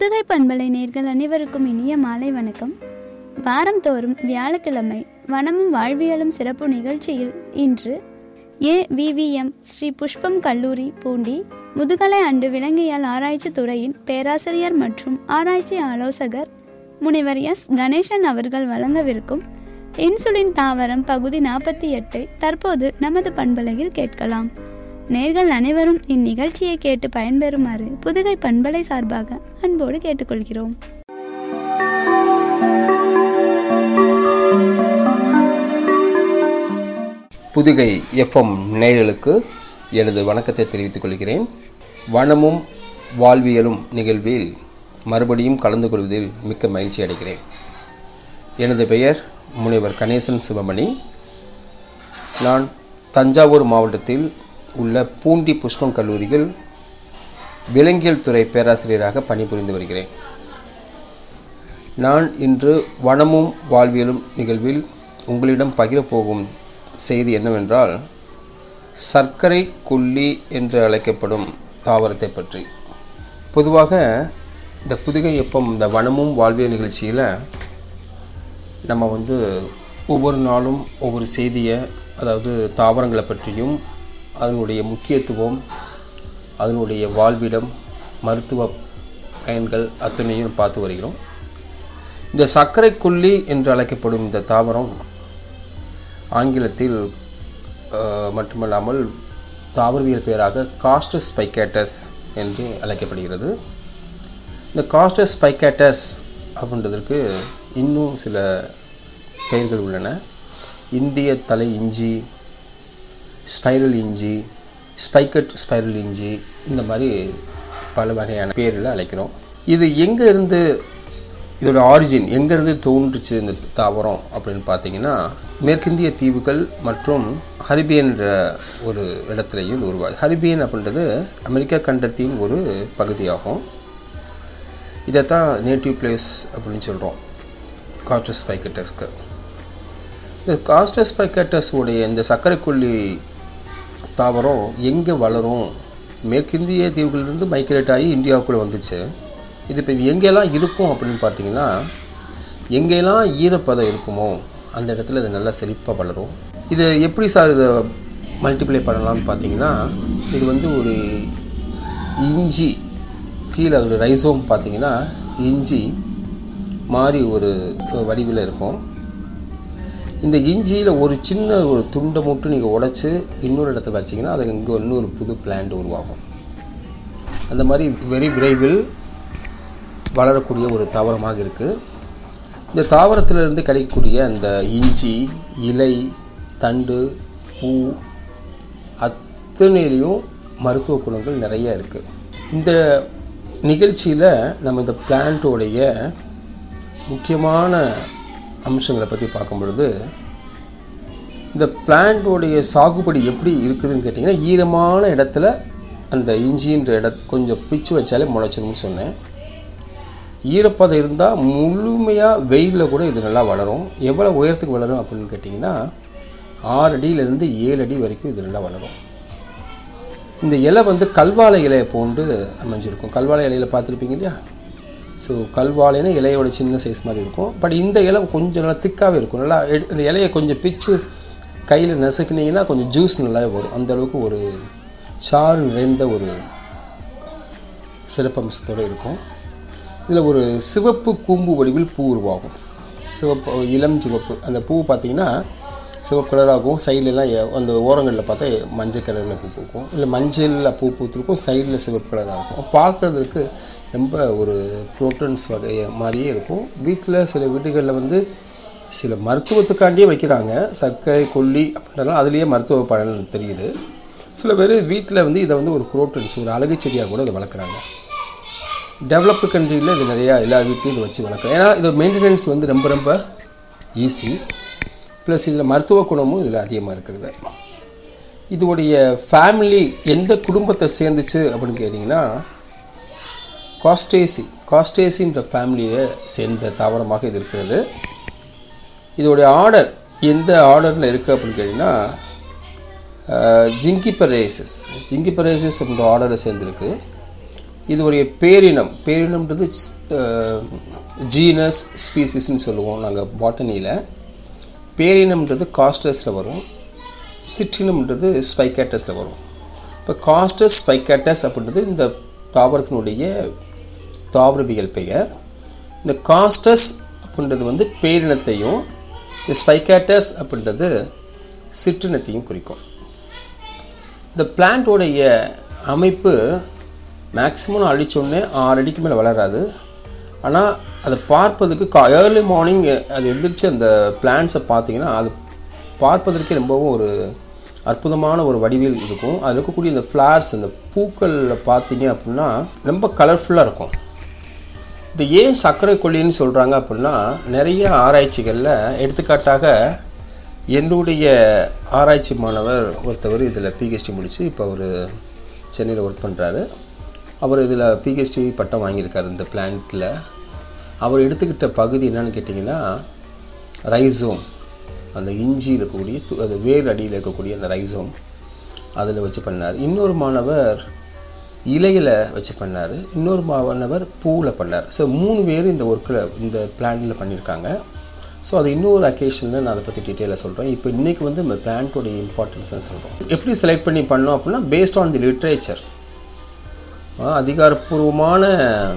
புதுகை பண்பலை நேர்கள் அனைவருக்கும் இனிய மாலை வணக்கம் வாரந்தோறும் வியாழக்கிழமை வனமும் வாழ்வியலும் சிறப்பு நிகழ்ச்சியில் இன்று ஏ விவிஎம் ஸ்ரீ புஷ்பம் கல்லூரி பூண்டி முதுகலை ஆண்டு விலங்கியல் ஆராய்ச்சி துறையின் பேராசிரியர் மற்றும் ஆராய்ச்சி ஆலோசகர் முனைவர் எஸ் கணேசன் அவர்கள் வழங்கவிருக்கும் இன்சுலின் தாவரம் பகுதி நாற்பத்தி எட்டை தற்போது நமது பண்பலையில் கேட்கலாம் நேர்கள் அனைவரும் இந்நிகழ்ச்சியை கேட்டு பயன்பெறுமாறு புதுகை பண்பலை சார்பாக அன்போடு கேட்டுக்கொள்கிறோம் புதுகை எஃப்எம் நேயர்களுக்கு எனது வணக்கத்தை தெரிவித்துக் கொள்கிறேன் வனமும் வாழ்வியலும் நிகழ்வில் மறுபடியும் கலந்து கொள்வதில் மிக்க மகிழ்ச்சி அடைகிறேன் எனது பெயர் முனைவர் கணேசன் சிவமணி நான் தஞ்சாவூர் மாவட்டத்தில் உள்ள பூண்டி புஷ்பம் கல்லூரியில் விலங்கியல் துறை பேராசிரியராக பணிபுரிந்து வருகிறேன் நான் இன்று வனமும் வாழ்வியலும் நிகழ்வில் உங்களிடம் பகிரப்போகும் செய்தி என்னவென்றால் சர்க்கரை கொல்லி என்று அழைக்கப்படும் தாவரத்தை பற்றி பொதுவாக இந்த புதுகை எப்பம் இந்த வனமும் வாழ்வியல் நிகழ்ச்சியில் நம்ம வந்து ஒவ்வொரு நாளும் ஒவ்வொரு செய்தியை அதாவது தாவரங்களை பற்றியும் அதனுடைய முக்கியத்துவம் அதனுடைய வாழ்விடம் மருத்துவ பயன்கள் அத்தனையும் பார்த்து வருகிறோம் இந்த சர்க்கரை கொல்லி என்று அழைக்கப்படும் இந்த தாவரம் ஆங்கிலத்தில் அஹ், மட்டுமல்லாமல் தாவரவியல் பெயராக காஸ்டஸ் ஸ்பைகேட்டஸ் என்று அழைக்கப்படுகிறது இந்த காஸ்டஸ் ஸ்பைகேட்டஸ் அப்படின்றதற்கு இன்னும் சில பெயர்கள் உள்ளன இந்திய தலை இஞ்சி ஸ்பைரல் இஞ்சி ஸ்பைக்கட் ஸ்பைரல் இஞ்சி இந்த மாதிரி பல வகையான பேரில் அழைக்கிறோம் இது எங்கே இருந்து இதோட ஆரிஜின் எங்கேருந்து தோன்றுச்சு இந்த தாவரம் அப்படின்னு பார்த்தீங்கன்னா மேற்கிந்திய தீவுகள் மற்றும் ஹரிபியன்ற ஒரு இடத்துலையும் உருவாது ஹரிபியன் அப்படின்றது அமெரிக்கா கண்டத்தின் ஒரு பகுதியாகும் இதைத்தான் நேட்டிவ் பிளேஸ் அப்படின்னு சொல்கிறோம் காஸ்டஸ் பைக்கட்டஸ்க்கு இந்த காஸ்டஸ் பைக்கட்டஸ் உடைய இந்த சர்க்கரைக்கொல்லி தாவரம் எங்கே வளரும் மேற்கிந்திய தீவுகளிலிருந்து மைக்ரேட் ஆகி இந்தியாவுக்குள்ளே வந்துச்சு இது இப்போ இது எங்கெல்லாம் இருக்கும் அப்படின்னு பார்த்தீங்கன்னா எங்கெல்லாம் ஈரப்பதம் இருக்குமோ அந்த இடத்துல இது நல்லா செழிப்பாக வளரும் இது எப்படி சார் இதை மல்டிப்ளை பண்ணலாம்னு பார்த்தீங்கன்னா இது வந்து ஒரு இஞ்சி கீழே அதோட ரைசோம் பார்த்தீங்கன்னா இஞ்சி மாதிரி ஒரு வடிவில் இருக்கும் இந்த இஞ்சியில் ஒரு சின்ன ஒரு துண்டை மட்டும் நீங்கள் உடைச்சி இன்னொரு இடத்துல வச்சிங்கன்னா அது இங்கே இன்னொரு புது பிளான்ட் உருவாகும் அந்த மாதிரி வெரி விரைவில் வளரக்கூடிய ஒரு தாவரமாக இருக்குது இந்த தாவரத்திலிருந்து கிடைக்கக்கூடிய அந்த இஞ்சி இலை தண்டு பூ அத்தனையிலையும் மருத்துவ குணங்கள் நிறைய இருக்குது இந்த நிகழ்ச்சியில் நம்ம இந்த பிளான்ட்டோடைய முக்கியமான அம்சங்களை பற்றி பார்க்கும் பொழுது இந்த பிளான்ட்டோடைய சாகுபடி எப்படி இருக்குதுன்னு கேட்டிங்கன்னா ஈரமான இடத்துல அந்த இஞ்சின்ற இட கொஞ்சம் பிச்சு வச்சாலே முளைச்சிரும்னு சொன்னேன் ஈரப்பதம் இருந்தால் முழுமையாக வெயிலில் கூட இது நல்லா வளரும் எவ்வளோ உயரத்துக்கு வளரும் அப்படின்னு கேட்டிங்கன்னா ஆறு அடியிலேருந்து ஏழு அடி வரைக்கும் இது நல்லா வளரும் இந்த இலை வந்து கல்வாழை இலையை போன்று அமைஞ்சிருக்கும் கல்வாழை இலையில் பார்த்துருப்பீங்க இல்லையா ஸோ கல்வாழைனா இலையோட சின்ன சைஸ் மாதிரி இருக்கும் பட் இந்த இலை கொஞ்சம் நல்லா திக்காகவே இருக்கும் நல்லா எடு இந்த இலையை கொஞ்சம் பிச்சு கையில் நசுக்குனீங்கன்னா கொஞ்சம் ஜூஸ் நல்லாவே வரும் அந்த அளவுக்கு ஒரு சாறு நிறைந்த ஒரு சிறப்பம்சத்தோடு இருக்கும் இதில் ஒரு சிவப்பு கூம்பு வடிவில் பூ உருவாகும் சிவப்பு இளம் சிவப்பு அந்த பூ பார்த்தீங்கன்னா சிவப்பு கலராகும் சைட்லலாம் அந்த ஓரங்களில் பார்த்தா மஞ்சள் கலரில் பூ பூக்கும் இல்லை மஞ்சளில் பூ பூத்திருக்கும் சைடில் சிவப்பு கலராக இருக்கும் பார்க்குறதுக்கு ரொம்ப ஒரு புரோட்டன்ஸ் வகை மாதிரியே இருக்கும் வீட்டில் சில வீடுகளில் வந்து சில மருத்துவத்துக்காண்டியே வைக்கிறாங்க சர்க்கரை கொல்லி அப்படின்றலாம் அதுலேயே மருத்துவ பலன் தெரியுது சில பேர் வீட்டில் வந்து இதை வந்து ஒரு குரோட்டன்ஸ் ஒரு அழகு செடியாக கூட இதை வளர்க்குறாங்க டெவலப்டு கண்ட்ரியில் இது நிறையா எல்லா வீட்லேயும் இதை வச்சு வளர்க்குறோம் ஏன்னா இது மெயின்டெனன்ஸ் வந்து ரொம்ப ரொம்ப ஈஸி ப்ளஸ் இதில் மருத்துவ குணமும் இதில் அதிகமாக இருக்கிறது இதோடைய ஃபேமிலி எந்த குடும்பத்தை சேர்ந்துச்சு அப்படின்னு கேட்டிங்கன்னா காஸ்டேசி காஸ்டேசின்ற ஃபேமிலியை சேர்ந்த தாவரமாக இது இருக்கிறது இதோடைய ஆர்டர் எந்த ஆர்டரில் இருக்குது அப்படின்னு கேட்டிங்கன்னா ஜிங்கிபரேசஸ் ஜிங்கிபரேசஸ் அப்படின்ற ஆர்டரை சேர்ந்துருக்கு இது ஒரு பேரினம் பேரினம்ன்றது ஜீனஸ் ஸ்பீசிஸ்ன்னு சொல்லுவோம் நாங்கள் பாட்டனியில் பேரினம்ன்றது காஸ்டஸில் வரும் சிற்றினம்ன்றது ஸ்பைக்கேட்டஸில் வரும் இப்போ காஸ்டஸ் ஸ்பைக்கேட்டஸ் அப்படின்றது இந்த தாவரத்தினுடைய தாவரவியல் பெயர் இந்த காஸ்டஸ் அப்படின்றது வந்து பேரினத்தையும் இந்த ஸ்பைக்கேட்டஸ் அப்படின்றது சிற்றினத்தையும் குறிக்கும் இந்த பிளான்ட்டோடைய அமைப்பு மேக்ஸிமம் அடித்தோடனே ஆறு அடிக்கு மேலே வளராது ஆனால் அதை பார்ப்பதுக்கு கா ஏர்லி மார்னிங் அது எந்திரிச்சு அந்த பிளான்ஸை பார்த்தீங்கன்னா அது பார்ப்பதற்கே ரொம்பவும் ஒரு அற்புதமான ஒரு வடிவில் இருக்கும் அதில் இருக்கக்கூடிய இந்த ஃப்ளார்ஸ் இந்த பூக்களில் பார்த்தீங்க அப்படின்னா ரொம்ப கலர்ஃபுல்லாக இருக்கும் இது ஏன் சர்க்கரை கொல்லின்னு சொல்கிறாங்க அப்படின்னா நிறைய ஆராய்ச்சிகளில் எடுத்துக்காட்டாக என்னுடைய ஆராய்ச்சி மாணவர் ஒருத்தவர் இதில் பிஹெச்டி முடித்து இப்போ அவர் சென்னையில் ஒர்க் பண்ணுறாரு அவர் இதில் பிஹெச்டி பட்டம் வாங்கியிருக்காரு இந்த பிளான்ட்டில் அவர் எடுத்துக்கிட்ட பகுதி என்னன்னு கேட்டிங்கன்னா ரைசோம் அந்த இஞ்சி இருக்கக்கூடிய து- அது வேர் அடியில் இருக்கக்கூடிய அந்த ரைசோம் அதில் வச்சு பண்ணார் இன்னொரு மாணவர் இலையில் வச்சு பண்ணார் இன்னொரு மாணவர் பூவில் பண்ணார் ஸோ மூணு பேர் இந்த ஒர்க்கில் இந்த பிளான்ட்டில் பண்ணியிருக்காங்க ஸோ அது இன்னொரு அக்கேஷனில் நான் அதை பற்றி டீட்டெயிலாக சொல்கிறேன் இப்போ இன்றைக்கி வந்து இந்த பிளான்ட்டோடைய இம்பார்ட்டன்ஸை சொல்கிறோம் எப்படி செலக்ட் பண்ணி பண்ணோம் அப்படின்னா பேஸ்ட் ஆன் தி லிட்ரேச்சர் அதிகாரப்பூர்வமான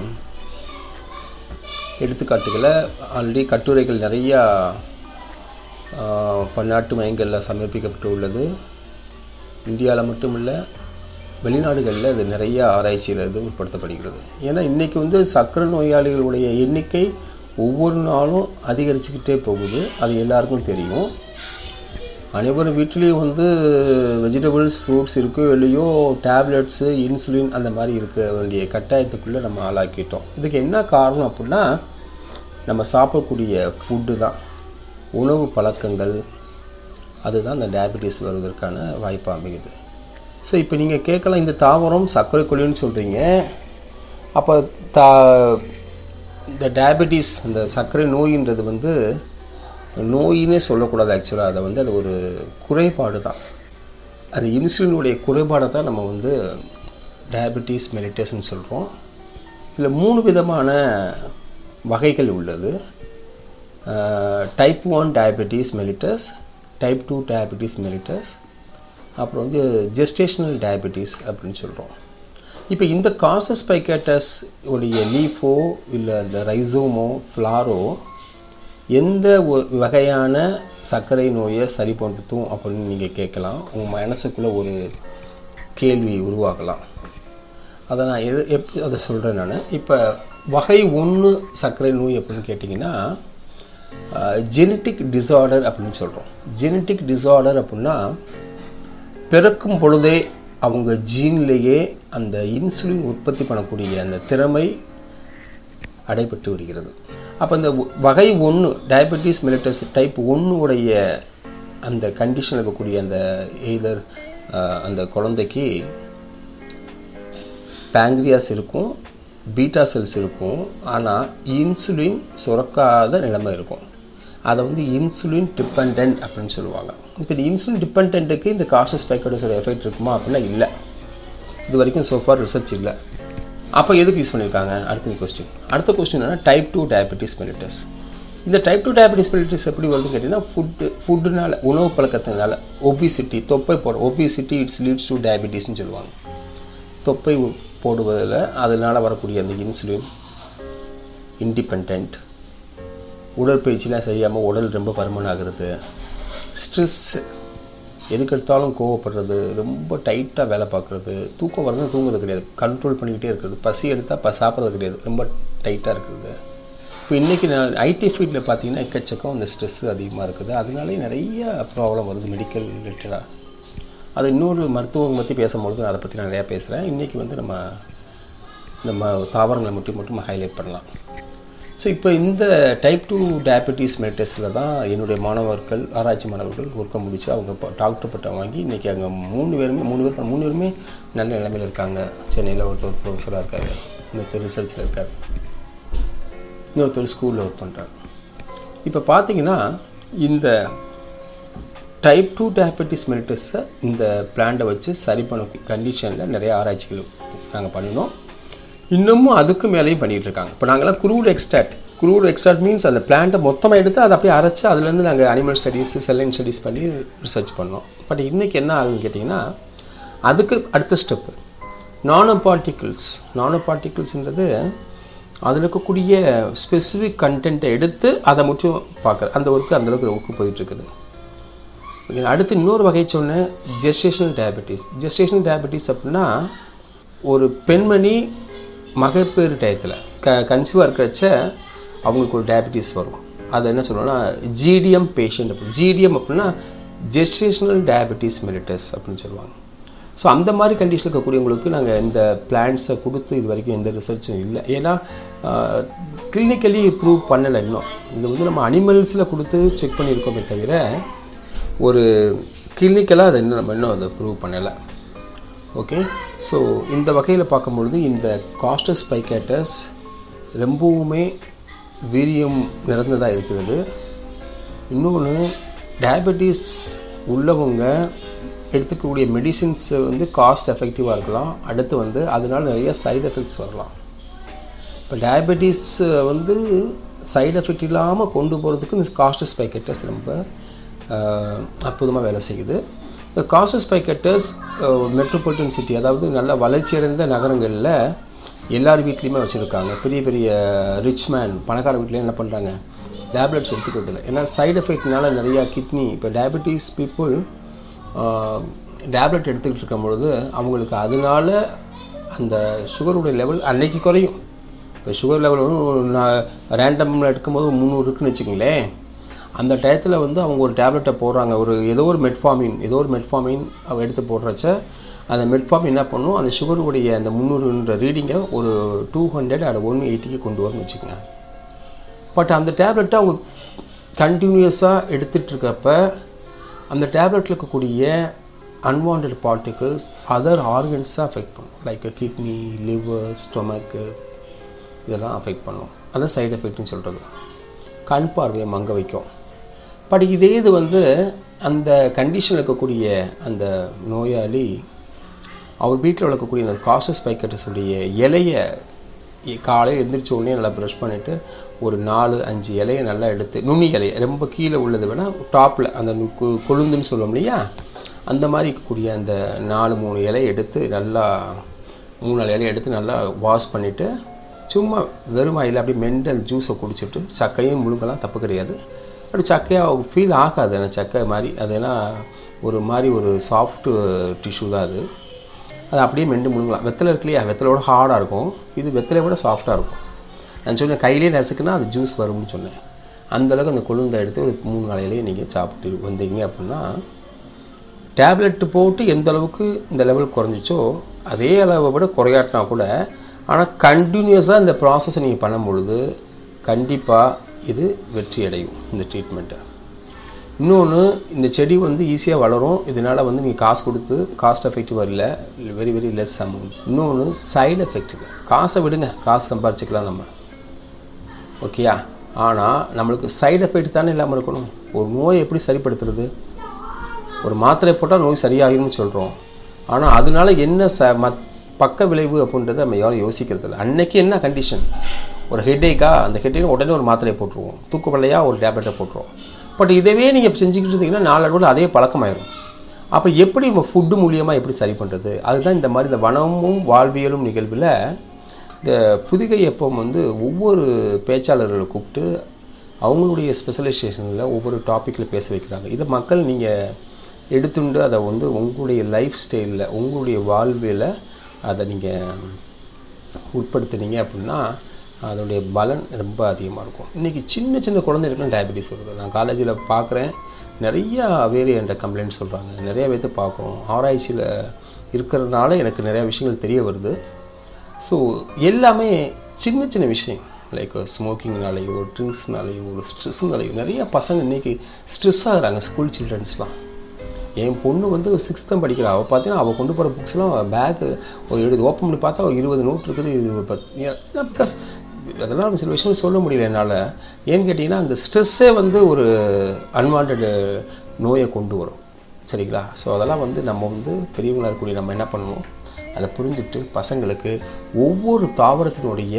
எடுத்துக்காட்டுகளை ஆல்ரெடி கட்டுரைகள் நிறையா ஆஹ், பன்னாட்டு மையங்களில் சமர்ப்பிக்கப்பட்டு உள்ளது இந்தியாவில் மட்டும் இல்லை வெளிநாடுகளில் இது நிறைய ஆராய்ச்சியில் இது உட்படுத்தப்படுகிறது ஏன்னா இன்றைக்கி வந்து சர்க்கரை நோயாளிகளுடைய எண்ணிக்கை ஒவ்வொரு நாளும் அதிகரிச்சுக்கிட்டே போகுது அது எல்லாருக்கும் தெரியும் அனைவரும் வீட்லேயும் வந்து வெஜிடபிள்ஸ் ஃப்ரூட்ஸ் இருக்கோ இல்லையோ டேப்லெட்ஸு இன்சுலின் அந்த மாதிரி இருக்க வேண்டிய கட்டாயத்துக்குள்ளே நம்ம ஆளாக்கிட்டோம் இதுக்கு என்ன காரணம் அப்படின்னா நம்ம சாப்பிடக்கூடிய ஃபுட்டு தான் உணவு பழக்கங்கள் அதுதான் இந்த டயபெட்டிஸ் வருவதற்கான வாய்ப்பு அமையுது ஸோ இப்போ நீங்கள் கேட்கலாம் இந்த தாவரம் சர்க்கரை கொல்லின்னு சொல்கிறீங்க அப்போ தா இந்த டயபெட்டிஸ் இந்த சர்க்கரை நோயின்றது வந்து நோயினே சொல்லக்கூடாது ஆக்சுவலாக அதை வந்து அது ஒரு குறைபாடு தான் அது இன்சுலினுடைய குறைபாடை தான் நம்ம வந்து டயபெட்டிஸ் மெலிட்டஸ்ன்னு சொல்கிறோம் இதில் மூணு விதமான வகைகள் உள்ளது type one diabetes mellitus type two diabetes mellitus அப்புறம் வந்து ஜெஸ்டேஷனல் டயபெட்டிஸ் அப்படின்னு சொல்கிறோம் இப்போ இந்த காசஸ் பைக்கேட்டஸ் உடைய லீஃபோ இல்லை இந்த ரைசோமோ ஃப்ளாரோ எந்த ஒ- வகையான சர்க்கரை நோயை சரி பண்ணுறதும் அப்படின்னு நீங்கள் கேட்கலாம் உங்கள் மனசுக்குள்ளே ஒரு கேள்வி உருவாகலாம் அதை நான் எது எப்படி அதை சொல்கிறேன் நான் இப்போ வகை ஒன்று சர்க்கரை நோய் அப்படின்னு கேட்டிங்கன்னா ஜெனட்டிக் டிசார்டர் அப்படின்னு சொல்கிறோம் ஜெனட்டிக் டிசார்டர் அப்படின்னா பிறக்கும் பொழுதே அவங்க ஜீன்லேயே அந்த இன்சுலின் உற்பத்தி பண்ணக்கூடிய அந்த திறமை அடைபட்டு விடுகிறது அப்போ இந்த வ- வகை ஒன்று டயபெட்டிஸ் மெலிட்டஸ் டைப் உடைய அந்த கண்டிஷன் இருக்கக்கூடிய அந்த எய்தர் அந்த குழந்தைக்கு பேங்க்ரியாஸ் இருக்கும் பீட்டா செல்ஸ் இருக்கும் ஆனால் இன்சுலின் சுரக்காத நிலைமை இருக்கும் அதை வந்து இன்சுலின் டிபெண்ட் அப்படின்னு சொல்லுவாங்க இப்போ இந்த இன்சுலின் டிபெண்ட்டுக்கு இந்த காசஸ் பைக்கோடஸோட எஃபெக்ட் இருக்குமா அப்படின்னா இல்லை இது வரைக்கும் சோஃபார் ரிசர்ச் இல்லை அப்போ எதுக்கு யூஸ் பண்ணியிருக்காங்க அடுத்த கொஸ்டின் அடுத்த கொஸ்டின் என்ன டைப் டூ டயபெட்டிஸ் மெலிட்டஸ் இந்த டைப் டூ டயபெட்டிஸ் மெலிட்டஸ் எப்படி வருதுன்னு கேட்டிங்கன்னா ஃபுட்டு ஃபுட்டுனால உணவு பழக்கத்தினால ஒபிசிட்டி தொப்பை போட ஒபிசிட்டி இட்ஸ் லீட்ஸ் டு டயபெட்டிஸ்னு சொல்லுவாங்க தொப்பை உ- போடுவதில் அதனால் வரக்கூடிய அந்த இன்சுலின் இண்டிபெண்ட் உடற்பயிற்சிலாம் செய்யாமல் உடல் ரொம்ப பருமன் ஆகுறது ஸ்ட்ரெஸ் எதுக்கெடுத்தாலும் கோவப்படுறது ரொம்ப டைட்டாக வேலை பார்க்குறது தூக்கம் வரது தூங்குறது கிடையாது கண்ட்ரோல் பண்ணிக்கிட்டே இருக்கிறது பசி எடுத்தால் ப சாப்பிட்றது கிடையாது ரொம்ப டைட்டாக இருக்கிறது இப்போ இன்றைக்கி நான் ஐடி ஃபீல்டில் பார்த்தீங்கன்னா எக்கச்சக்கம் இந்த ஸ்ட்ரெஸ் அதிகமாக இருக்குது அதனாலே நிறைய ப்ராப்ளம் வருது மெடிக்கல் ரிலேட்டடாக அது இன்னொரு மருத்துவம் பற்றி பேசும்பொழுது நான் அதை பற்றி நான் நிறையா பேசுகிறேன் இன்றைக்கி வந்து நம்ம நம்ம தாவரங்களை மட்டும் மட்டும் ஹைலைட் பண்ணலாம் ஸோ இப்போ இந்த டைப் டூ டயபெட்டிஸ் மெலிட்டஸில் தான் என்னுடைய மாணவர்கள் ஆராய்ச்சி மாணவர்கள் ஒர்க்கை முடித்து அவங்க இப்போ டாக்டர் பட்டம் வாங்கி இன்றைக்கி அங்கே மூணு பேருமே மூணு பேர் மூணு பேருமே நல்ல நிலைமையில் இருக்காங்க சென்னையில் ஒருத்தர் ப்ரொஃபஸராக இருக்கார் இன்னொருத்தர் ரிசர்ச்சில் இருக்கார் இன்னொருத்தர் ஸ்கூலில் ஒர்க் பண்ணுறாரு இப்போ பார்த்தீங்கன்னா இந்த டைப் டூ டயபெட்டிஸ் மெலிட்டஸை இந்த பிளான்ட்டை வச்சு சரி பண்ண கண்டிஷனில் நிறைய ஆராய்ச்சிகள் நாங்கள் பண்ணினோம் இன்னமும் அதுக்கு மேலேயும் பண்ணிகிட்டு இருக்காங்க இப்போ நாங்கள்லாம் crude extract crude extract means அந்த பிளான்ட்டை மொத்தமாக எடுத்து அதை அப்படியே அரைச்சி அதுலேருந்து நாங்கள் அனிமல் ஸ்டடீஸ் செல்லைன் ஸ்டடீஸ் பண்ணி ரிசர்ச் பண்ணோம் பட் இன்றைக்கி என்ன ஆகுதுன்னு கேட்டிங்கன்னா அதுக்கு அடுத்த ஸ்டெப்பு நானோ பார்ட்டிகிள்ஸ் நானோ பார்ட்டிகிள்ஸ்ன்றது அதில் இருக்கக்கூடிய ஸ்பெசிஃபிக் கண்டென்ட்டை எடுத்து அதை மட்டும் பார்க்குறது அந்த ஒர்க்கு அந்தளவுக்கு ஒர்க்கு போயிட்டுருக்குது ஓகே அடுத்து இன்னொரு வகை சொன்னேன் ஜெஸ்டேஷனல் டயபெட்டிஸ் ஜெஸ்டேஷனல் டயபெட்டிஸ் அப்படின்னா ஒரு பெண்மணி மகப்பேறு டயத்தில் க கன்சீவாக இருக்கிறச்ச அவங்களுக்கு ஒரு டயபெட்டிஸ் வரும் அது என்ன சொல்லுவோம்னா ஜிடிஎம் பேஷண்ட் அப்படி ஜிடிஎம் அப்படின்னா ஜெஸ்டேஷனல் டயபெட்டிஸ் மெலிட்டஸ் அப்படின்னு சொல்லுவாங்க ஸோ அந்த மாதிரி கண்டிஷன் இருக்கக்கூடியவங்களுக்கு நாங்கள் இந்த பிளான்ஸை கொடுத்து இது வரைக்கும் எந்த ரிசர்ச்சும் இல்லை ஏன்னா கிளினிக்கலி ப்ரூவ் பண்ணலை இன்னும் இது வந்து நம்ம அனிமல்ஸில் கொடுத்து செக் பண்ணியிருக்கோமே தவிர ஒரு கிளினிக்கலாக அதை இன்னும் நம்ம இன்னும் அதை ப்ரூவ் பண்ணலை ஓகே ஸோ இந்த வகையில் பார்க்கும்பொழுது இந்த காஸ்டஸ் ஸ்பைகேட்டஸ் ரொம்பவுமே வீரியம் நிறைந்ததாக இருக்கிறது இன்னொன்று டயபெட்டிஸ் உள்ளவங்க எடுத்துக்கக்கூடிய மெடிசின்ஸ் வந்து காஸ்ட் எஃபெக்டிவாக இருக்கலாம் அடுத்து வந்து அதனால் நிறைய சைடு எஃபெக்ட்ஸ் வரலாம் இப்போ டயபெட்டிஸ் வந்து சைடு எஃபெக்ட் இல்லாமல் கொண்டு போகிறதுக்கு இந்த காஸ்டஸ் ஸ்பைக்கெட்டஸ் ரொம்ப அற்புதமாக வேலை செய்யுது இந்த காஸ்டஸ் ஸ்பைக்கெட்டஸ் மெட்ரோபாலிட்டன் சிட்டி அதாவது நல்ல வளர்ச்சியடைந்த நகரங்களில் எல்லார் வீட்லேயுமே வச்சுருக்காங்க பெரிய பெரிய ரிச் மேன் பணக்கார வீட்லேயும் என்ன பண்ணுறாங்க டேப்லெட்ஸ் எடுத்துக்கிறது இல்லை ஏன்னா சைடு எஃபெக்ட்னால நிறையா கிட்னி இப்போ டயபெட்டிஸ் பீப்புள் டேப்லெட் எடுத்துக்கிட்டு இருக்கும் பொழுது அவங்களுக்கு அதனால அந்த சுகருடைய லெவல் அன்னைக்கு குறையும் இப்போ சுகர் லெவல் வந்து நான் ரேண்டமில் எடுக்கும்போது முந்நூறு இருக்குன்னு வச்சுக்கங்களேன் அந்த டயத்தில் வந்து அவங்க ஒரு டேப்லெட்டை போடுறாங்க ஒரு ஏதோ ஒரு மெட்ஃபார்மின் ஏதோ ஒரு மெட்ஃபார்மின் அவ எடுத்து போடுறச்ச அந்த மெட்ஃபார்மின் என்ன பண்ணும் அந்த சுகருடைய அந்த முந்நூறுன்ற ரீடிங்கை ஒரு டூ ஹண்ட்ரட் அட ஒன் எயிட்டிக்கு கொண்டு வரும்னு வச்சுக்கோங்க பட் அந்த டேப்லெட்டை அவங்க கண்டினியூஸாக எடுத்துகிட்டு இருக்கப்ப அந்த டேப்லெட்டில் இருக்கக்கூடிய அன்வான்ட் பார்ட்டிகிள்ஸ் அதர் ஆர்கன்ஸாக அஃபெக்ட் பண்ணும் லைக் கிட்னி லிவர் ஸ்டொமக்கு இதெல்லாம் அஃபெக்ட் பண்ணும் அதான் சைடு எஃபெக்ட்னு சொல்கிறது கண் பார்வையை மங்க வைக்கும் பட் இதே இது வந்து அந்த கண்டிஷனில் இருக்கக்கூடிய அந்த நோயாளி அவர் வீட்டில் வளர்க்கக்கூடிய அந்த காசஸ் பைக்கட்டஸுடைய இலையை காலையில் எந்திரிச்ச உடனே நல்லா ப்ரஷ் பண்ணிவிட்டு ஒரு நாலு அஞ்சு இலையை நல்லா எடுத்து நுனி இலையை ரொம்ப கீழே உள்ளது வேணால் டாப்பில் அந்த நு- கொழுந்துன்னு சொல்லுவோம் இல்லையா அந்த மாதிரி இருக்கக்கூடிய அந்த நாலு மூணு இலையை எடுத்து நல்லா மூணு நாலு இலையை எடுத்து நல்லா வாஷ் பண்ணிவிட்டு சும்மா வெறும் வாயில் அப்படியே மெண்டு அந்த ஜூஸை குடிச்சிட்டு சக்கையும் முழுங்கலாம் தப்பு கிடையாது அப்படி சக்கையாக ஃபீல் ஆகாது அந்த சக்கை மாதிரி அது ஏன்னா ஒரு மாதிரி ஒரு சாஃப்ட் டிஷ்யூ தான் அது அது அப்படியே மெண்டு முழுங்கலாம் வெத்தலை இருக்கு இல்லையா வெத்தலையோட ஹார்டாக இருக்கும் இது வெத்தலையை விட சாஃப்டாக இருக்கும் நான் சொன்னேன் கையிலே நசுக்குனா அது ஜூஸ் வரும்னு சொன்னேன் அந்த அளவுக்கு அந்த கொழுந்தை எடுத்து ஒரு மூணு நாளையிலேயே நீங்கள் சாப்பிட்டு வந்தீங்க அப்படின்னா டேப்லெட் போட்டு எந்த அளவுக்கு இந்த லெவல் குறைஞ்சிச்சோ அதே அளவை விட குறையாட்டினா கூட ஆனால் கண்டினியூஸாக இந்த ப்ராசஸை நீங்கள் பண்ணும் பொழுது கண்டிப்பாக இது வெற்றி அடையும் இந்த ட்ரீட்மெண்ட்டை இன்னொன்று இந்த செடி வந்து ஈஸியாக வளரும் இதனால் வந்து நீங்கள் காசு கொடுத்து காஸ்ட் எஃபெக்டிவாக இல்லை வெரி வெரி லெஸ் அமௌண்ட் இன்னொன்று சைடு எஃபெக்ட் இல்லை காசை விடுங்க காசு சம்பாரிச்சுக்கலாம் நம்ம ஓகேயா ஆனால் நம்மளுக்கு சைடு எஃபெக்ட் தானே இல்லாமல் இருக்கணும் ஒரு நோயை எப்படி சரிப்படுத்துறது ஒரு மாத்திரை போட்டால் நோய் சரியாகிரும்னு சொல்கிறோம் ஆனால் அதனால என்ன ச மத் பக்க விளைவு அப்படின்றத நம்ம யாரும் யோசிக்கிறது இல்லை அன்னைக்கு என்ன கண்டிஷன் ஒரு ஹெட்டேக்கா அந்த ஹெட்டேக்கு உடனே ஒரு மாத்திரையை போட்டுருவோம் தூக்குப்பள்ளையா ஒரு டேப்லெட்டை போட்டுருவோம் பட் இதவே நீங்கள் செஞ்சுக்கிட்டு இருந்தீங்கன்னா நாளடைவில் அதே பழக்கமாயிரும் அப்போ எப்படி நம்ம ஃபுட்டு மூலியமாக எப்படி சரி பண்ணுறது அதுதான் இந்த மாதிரி இந்த வனமும் வாழ்வியலும் நிகழ்வில் இந்த புதுகை எப்பம் வந்து ஒவ்வொரு பேச்சாளர்களை கூப்பிட்டு அவங்களுடைய ஸ்பெஷலைசேஷனில் ஒவ்வொரு டாப்பிக்கில் பேச வைக்கிறாங்க இதை மக்கள் நீங்கள் எடுத்துண்டு அதை வந்து உங்களுடைய லைஃப் ஸ்டைலில் உங்களுடைய வாழ்வியலை அதை நீங்கள் உட்படுத்துனீங்க அப்படின்னா அதனுடைய பலன் ரொம்ப அதிகமாக இருக்கும் இன்றைக்கி சின்ன சின்ன குழந்தைகளுக்குலாம் டயபெட்டிஸ் வருது நான் காலேஜில் பார்க்குறேன் நிறையா வேரியண்ட கம்ப்ளைண்ட் சொல்கிறாங்க நிறைய பேர்த்து பார்க்குறோம் ஆராய்ச்சியில் இருக்கிறதுனால எனக்கு நிறையா விஷயங்கள் தெரிய வருது ஸோ எல்லாமே சின்ன சின்ன விஷயம் லைக் ஸ்மோக்கிங்னாலேயோ ட்ரிங்க்ஸ்னாலேயோ ஒரு ஸ்ட்ரெஸ்னாலேயோ நிறைய பசங்க இன்றைக்கி ஸ்ட்ரெஸ் ஆகுறாங்க ஸ்கூல் சில்ட்ரன்ஸ்லாம் என் பொண்ணு வந்து சிக்ஸ்த் படிக்கிறா அவள் பார்த்தீங்கன்னா அவள் கொண்டு போகிற புக்ஸ்லாம் பேக்கு ஒரு எழுது ஓப்பன் பண்ணி பார்த்தா ஒரு இருபது நோட் இருக்குது இது பத்து பிகாஸ் அதெல்லாம் சில விஷயம் சொல்ல முடியல என்னால் ஏன்னு கேட்டிங்கன்னா அந்த ஸ்ட்ரெஸ்ஸே வந்து ஒரு அன்வான்ட் நோயை கொண்டு வரும் சரிங்களா ஸோ அதெல்லாம் வந்து நம்ம வந்து பெரியவங்களாக இருக்கக்கூடிய நம்ம என்ன பண்ணணும் அதை புரிஞ்சுட்டு பசங்களுக்கு ஒவ்வொரு தாவரத்தினுடைய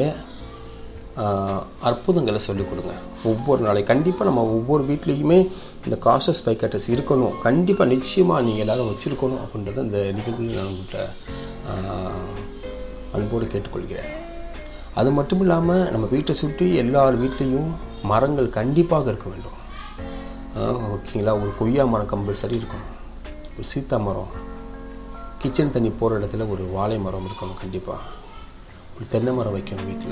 ஆஹ், அற்புதங்களை சொல்லிக் கொடுங்க ஒவ்வொரு நாளைக்கு கண்டிப்பாக நம்ம ஒவ்வொரு வீட்லேயுமே இந்த காஷஸ் பைக்கட்டஸ் இருக்கணும் கண்டிப்பாக நிச்சயமாக நீங்கள் எல்லாரும் வச்சுருக்கணும் அப்படின்றத இந்த நிகழ்வில் நான் உங்கள்கிட்ட ஆஹ், அன்போடு கேட்டுக்கொள்கிறேன் அது மட்டும் இல்லாமல் நம்ம வீட்டை சுற்றி எல்லார் வீட்லேயும் மரங்கள் கண்டிப்பாக இருக்க வேண்டும் ஆஹ், ஓகேங்களா ஒரு கொய்யா மரம் கம்பல்சரி இருக்கணும் ஒரு சீத்தா மரம் கிச்சன் தண்ணி போகிற இடத்துல ஒரு வாழை மரம் இருக்கணும் கண்டிப்பாக ஒரு தென்னை மரம் வைக்கணும் வீட்டில்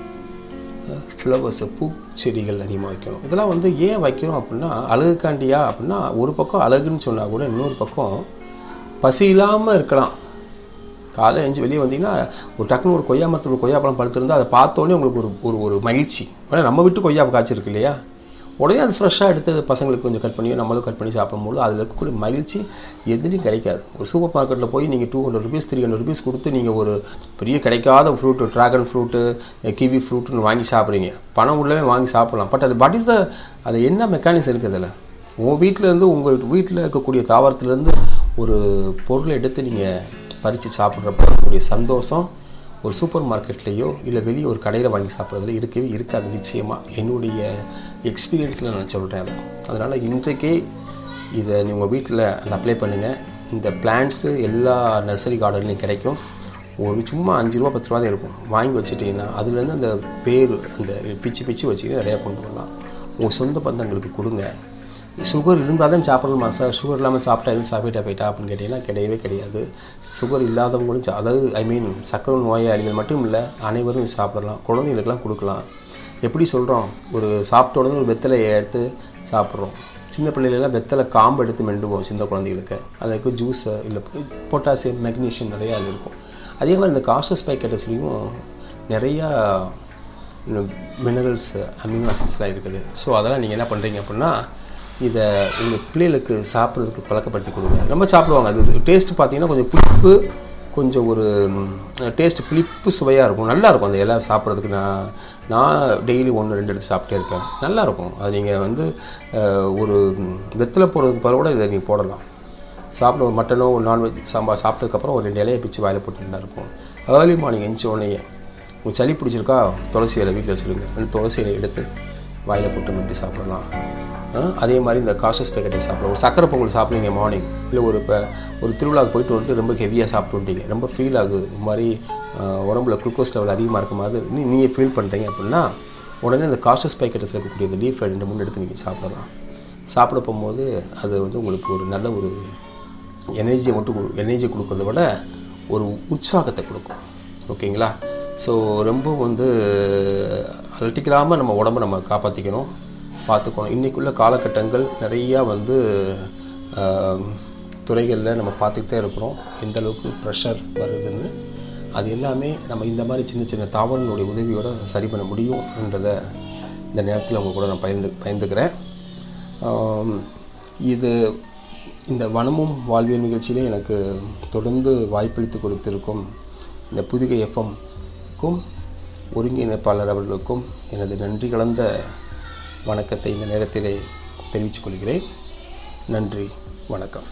ஃப்ளவர்ஸை பூச்செடிகள் அதிகமாக வைக்கணும் இதெல்லாம் வந்து ஏன் வைக்கிறோம் அப்படின்னா அழகுக்காண்டியா அப்படின்னா ஒரு பக்கம் அழகுன்னு சொன்னால் கூட இன்னொரு பக்கம் பசி இல்லாமல் இருக்கலாம் காலை எழுந்து வெளியே வந்தீங்கன்னா ஒரு டக்குன்னு ஒரு கொய்யா மரத்தில் ஒரு கொய்யா பழம் பழுத்திருந்தா அதை பார்த்தோன்னே உங்களுக்கு ஒரு ஒரு ஒரு மகிழ்ச்சி ஆனால் நம்ம விட்டு கொய்யா காய்ச்சிருக்கு இல்லையா உடனே அது ஃப்ரெஷ்ஷாக எடுத்து பசங்களுக்கு கொஞ்சம் கட் பண்ணி நம்மளும் கட் பண்ணி சாப்பிடும்போது அதில் இருக்கக்கூடிய மகிழ்ச்சி எதுலையும் கிடைக்காது ஒரு சூப்பர் மார்க்கெட்டில் போய் நீங்கள் two hundred rupees three hundred rupees கொடுத்து நீங்கள் ஒரு பெரிய கிடைக்காத ஃப்ரூட்டு ட்ராகன் ஃப்ரூட்டு கிவி ஃப்ரூட்டுன்னு வாங்கி சாப்பிட்றீங்க பணம் உள்ளவே வாங்கி சாப்பிடலாம் பட் அது பட் இஸ் த அது என்ன மெக்கானிசம் இருக்குது அதில் உங்கள் வீட்டிலேருந்து உங்கள் வீட்டில் இருக்கக்கூடிய தாவரத்துலேருந்து ஒரு பொருளை எடுத்து நீங்கள் பறித்து சாப்பிட்றப்ப இருக்கக்கூடிய சந்தோஷம் ஒரு சூப்பர் மார்க்கெட்லேயோ இல்லை வெளியே ஒரு கடையில் வாங்கி சாப்பிட்றதுல இருக்கவே இருக்காது நிச்சயமாக என்னுடைய எக்ஸ்பீரியன்ஸில் நான் சொல்கிறேன் அதை அதனால் இன்றைக்கே இதை நீ உங்கள் வீட்டில் அதை அப்ளை பண்ணுங்கள் இந்த பிளான்ட்ஸு எல்லா நர்சரி கார்டன்லையும் கிடைக்கும் ஒரு சும்மா அஞ்சு ரூபா பத்து ரூபா தான் இருக்கும் வாங்கி வச்சுட்டிங்கன்னா அதுலேருந்து அந்த பேர் அந்த பிச்சு பிச்சு வச்சுக்கிட்டு நிறையா கொண்டு வரலாம் உங்கள் சொந்த பந்தங்களுக்கு கொடுங்க சுகர் இருந்தால் தான் சாப்பிடணுமா சார் சுகர் இல்லாமல் சாப்பிட்டா எதுவும் சாப்பிட்டா போயிட்டா அப்படின்னு கேட்டிங்கன்னா கிடையவே கிடையாது சுகர் இல்லாதவங்களும் சா- அதாவது ஐ மீன் சக்கரை நோயாளிகள் மட்டும் இல்லை அனைவரும் இது சாப்பிடலாம் குழந்தைகளுக்கெல்லாம் கொடுக்கலாம் எப்படி சொல்கிறோம் ஒரு சாப்பிட்ட உடனே ஒரு வெத்தலையை எடுத்து சாப்பிட்றோம் சின்ன பிள்ளைகளெல்லாம் வெத்தலை காம்பு எடுத்து மெண்டுவோம் சின்ன குழந்தைகளுக்கு அதுக்கு ஜூஸு இல்லை பொட்டாசியம் மெக்னீஷியம் நிறையா அது இருக்கும் அதே மாதிரி இந்த காஷஸ் பேக்கெட்டஸ்லேயும் நிறையா மினரல்ஸ் அமினோ ஆசிட்ஸ்லாம் இருக்குது ஸோ அதெல்லாம் நீங்கள் என்ன பண்ணுறீங்க அப்படின்னா இதை உங்கள் பிள்ளைகளுக்கு சாப்பிட்றதுக்கு பழக்கப்படுத்தி கொடுங்க ரொம்ப சாப்பிடுவாங்க அது டேஸ்ட் பார்த்தீங்கன்னா கொஞ்சம் புளிப்பு கொஞ்சம் ஒரு டேஸ்ட் புளிப்பு சுவையாக இருக்கும் நல்லா இருக்கும் அந்த எல்லாம் சாப்பிட்றதுக்கு நான் நான் டெய்லி ஒன்று ரெண்டு எடுத்து சாப்பிட்டே இருப்பேன் நல்லா இருக்கும் அது நீங்கள் வந்து அஹ், ஒரு வெத்தலை போடுறதுக்கு பதிலா கூட இதை நீங்கள் போடலாம் சாப்பிட ஒரு மட்டனோ ஒரு நான்வெஜ் சாம்பார் சாப்பிட்டதுக்கப்புறம் ஒரு ரெண்டு இலையை பிச்சு வாயில் போட்டு நல்லா இருக்கும் ஏர்லி மார்னிங் எந்திச்ச உடனே உங்களுக்கு சளி பிடிச்சிருக்கா துளசி இலை வீட்டில் வச்சுருங்க அந்த துளசி இலை எடுத்து வாயில் போட்டு மெட்டி சாப்பிடலாம் ஆ, அதே மாதிரி இந்த காஷஸ் பேக்கெட்டை சாப்பிடலாம் ஒரு சக்கரை பொங்கல் சாப்பிடுவீங்க மார்னிங் இல்லை ஒரு இப்போ ஒரு திருவிழாவுக்கு போயிட்டு வந்துட்டு ரொம்ப ஹெவியாக சாப்பிட்டு வந்துட்டீங்க ரொம்ப ஃபீல் ஆகுது இந்த மாதிரி ஆ, உடம்புல குளுக்கோஸ் லெவல் அதிகமாக இருக்கும் போது நீ நீங்கள் ஃபீல் பண்ணுறீங்க அப்படின்னா உடனே இந்த காஷஸ் பேக்கெட்டில் இருக்கக்கூடிய இந்த லீஃப் ரெண்டு மூணு எடுத்து நீங்கள் சாப்பிடலாம் சாப்பிட போகும்போது அது வந்து உங்களுக்கு ஒரு நல்ல ஒரு எனர்ஜியை மட்டும் எனர்ஜி கொடுக்கறத விட ஒரு உற்சாகத்தை கொடுக்கும் ஓகேங்களா ஸோ ரொம்ப வந்து அலட்டிக்கிறாமல் நம்ம உடம்ப நம்ம காப்பாற்றிக்கணும் பார்த்துக்கணும் இன்றைக்குள்ள காலகட்டங்கள் நிறையா வந்து துறைகளில் நம்ம பார்த்துக்கிட்டே இருக்கிறோம் எந்த அளவுக்கு ப்ரெஷர் வருதுன்னு அது எல்லாமே நம்ம இந்த மாதிரி சின்ன சின்ன தாவரங்களுடைய உதவியோட சரி பண்ண முடியும்ன்றதை இந்த நேரத்தில் உங்க கூட நான் பயந்து பயந்துக்கிறேன் ஆம், இது இந்த வனமும் வாழ்வியல் நிகழ்ச்சியிலே எனக்கு தொடர்ந்து வாய்ப்பளித்து கொடுத்திருக்கும் இந்த புதிகை எஃப்எம்க்கும் ஒருங்கிணைப்பாளர் அவர்களுக்கும் எனது நன்றி கலந்த வணக்கத்தை இந்த நேரத்திலே தெரிவித்துக் கொள்கிறேன் நன்றி வணக்கம்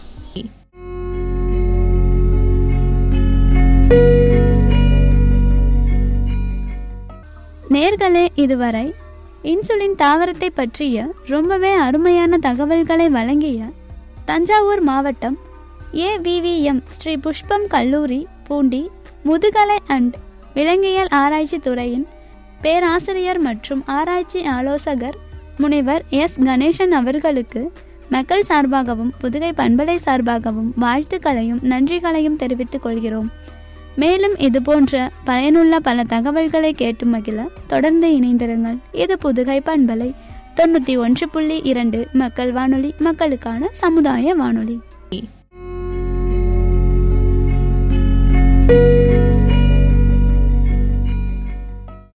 நேர்களே இதுவரை இன்சுலின் தாவரத்தை பற்றிய ரொம்பவே அருமையான தகவல்களை வழங்கிய தஞ்சாவூர் மாவட்டம் ஏவிவிஎம் ஸ்ரீ புஷ்பம் கல்லூரி பூண்டி முதுகலை அண்ட் விலங்கியல் ஆராய்ச்சி துறையின் பேராசிரியர் மற்றும் ஆராய்ச்சி ஆலோசகர் முனைவர் எஸ் கணேசன் அவர்களுக்கு மக்கள் சார்பாகவும் புதுகை பண்பலை சார்பாகவும் வாழ்த்துக்களையும் நன்றிகளையும் தெரிவித்துக் கொள்கிறோம் மேலும் இது போன்ற பயனுள்ள பல தகவல்களை கேட்டு மகிழ தொடர்ந்து இணைந்திருங்கள் இது புதுகை பண்பலை தொண்ணூற்றி ஒன்று புள்ளி இரண்டு மக்கள் வானொலி மக்களுக்கான சமுதாய வானொலி